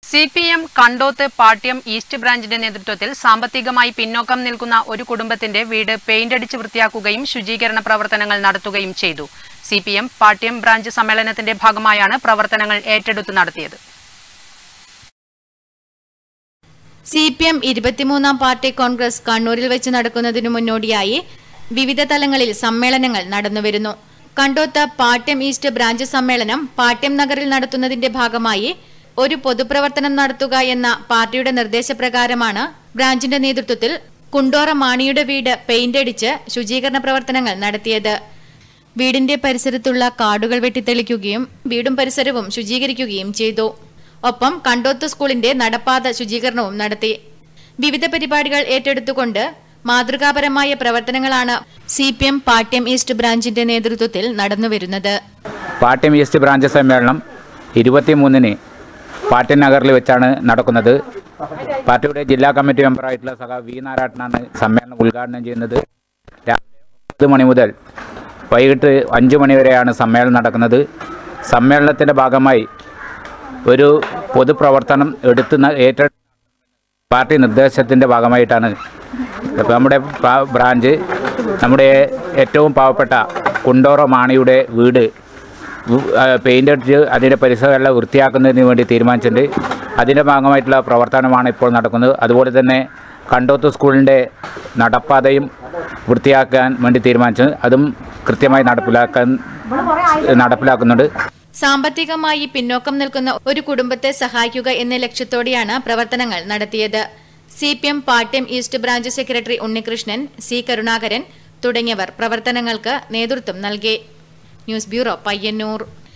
C P M Kandoth Pattiam east ബ്രാഞ്ചിന്റെ നേതൃത്വത്തിൽ സാമ്പത്തികമായി പിന്നോക്കം നിൽക്കുന്ന ഒരു കുടുംബത്തിന്റെ വീട് പെയിന്റ് അടിച്ച് വൃത്തിയാക്കുകയും ശുചീകരണ പ്രവർത്തനങ്ങൾ നടത്തുകയും ചെയ്തു C P M Pattiam branch സമ്മേളനത്തിന്റെ ഭാഗമായാണ് പ്രവർത്തനങ്ങൾ ഏറ്റെടുത്ത് നടത്തിയത് സി പി എം ഇരുപത്തിമൂന്നാം പാർട്ടി കോൺഗ്രസ് കണ്ണൂരിൽ വെച്ച് നടക്കുന്നതിനു മുന്നോടിയായി വിവിധ തലങ്ങളിൽ സമ്മേളനങ്ങൾ നടന്നുവരുന്നു കണ്ടോത്ത് പാട്യം ഈസ്റ്റ് ബ്രാഞ്ച് സമ്മേളനം പാട്യം നഗറിൽ നടത്തുന്നതിന്റെ ഭാഗമായി ഒരു പൊതുപ്രവർത്തനം നടത്തുക എന്ന പാർട്ടിയുടെ നിർദ്ദേശപ്രകാരമാണ് ബ്രാഞ്ചിന്റെ നേതൃത്വത്തിൽ കുണ്ടോറ മാണിയുടെ വീട് പെയിന്റ് അടിച്ച് ശുചീകരണ പ്രവർത്തനങ്ങൾ നടത്തിയത് വീടിന്റെ പരിസരത്തുള്ള കാടുകൾ വെട്ടിത്തെളിക്കുകയും വീടും പരിസരവും ശുചീകരിക്കുകയും ചെയ്തു ഒപ്പം കണ്ടോത്ത് സ്കൂളിന്റെ നടപ്പാത ശുചീകരണവും നടത്തി വിവിധ പരിപാടികൾ ഏറ്റെടുത്തുകൊണ്ട് മാതൃകാപരമായ പ്രവർത്തനങ്ങളാണ് C P M Pattiam east ബ്രാഞ്ചിന്റെ നേതൃത്വത്തിൽ നടന്നുവരുന്നത് പാട്യം ഈസ്റ്റ് ബ്രാഞ്ച് സമ്മേളനം ഇരുപത്തിമൂന്നിന് പാട്യം നഗറിൽ വെച്ചാണ് നടക്കുന്നത് പാർട്ടിയുടെ ജില്ലാ കമ്മിറ്റി മെമ്പറായിട്ടുള്ള സഖ വി നാരായണനാണ് സമ്മേളനം ഉദ്ഘാടനം ചെയ്യുന്നത് രാവിലെ ഒമ്പത് മണി മുതൽ വൈകിട്ട് അഞ്ച് മണി വരെയാണ് സമ്മേളനം നടക്കുന്നത് സമ്മേളനത്തിൻ്റെ ഭാഗമായി ഒരു പൊതുപ്രവർത്തനം എടുത്ത് ന- ഏറ്റെടുത്ത പാർട്ടി നിർദ്ദേശത്തിൻ്റെ ഭാഗമായിട്ടാണ് ഇപ്പം നമ്മുടെ പ- ബ്രാഞ്ച് നമ്മുടെ ഏറ്റവും പാവപ്പെട്ട കുണ്ടോറ മാണിയുടെ വീട് വു- ആ, പെയിൻ്റ് അടിച്ച് അതിൻ്റെ പരിസരമെല്ലാം വൃത്തിയാക്കുന്നതിന് വേണ്ടി തീരുമാനിച്ചിട്ടുണ്ട് അതിൻ്റെ ഭാഗമായിട്ടുള്ള പ്രവർത്തനമാണ് ഇപ്പോൾ നടക്കുന്നത് അതുപോലെ തന്നെ കണ്ടോത്ത് സ്കൂളിൻ്റെ നടപ്പാതയും വൃത്തിയാക്കാൻ വേണ്ടി തീരുമാനിച്ചു അതും കൃത്യമായി നടപ്പിലാക്കാൻ നടപ്പിലാക്കുന്നുണ്ട് സാമ്പത്തികമായി പിന്നോക്കം നിൽക്കുന്ന ഒരു കുടുംബത്തെ സഹായിക്കുക എന്ന ലക്ഷ്യത്തോടെയാണ് പ്രവർത്തനങ്ങൾ നടത്തിയത് C P M Pattiam east branch secretary Unnikrishnan C Karunakaran തുടങ്ങിയവർ പ്രവർത്തനങ്ങൾക്ക് നേതൃത്വം നൽകി ന്യൂസ് ബ്യൂറോ പയ്യന്നൂർ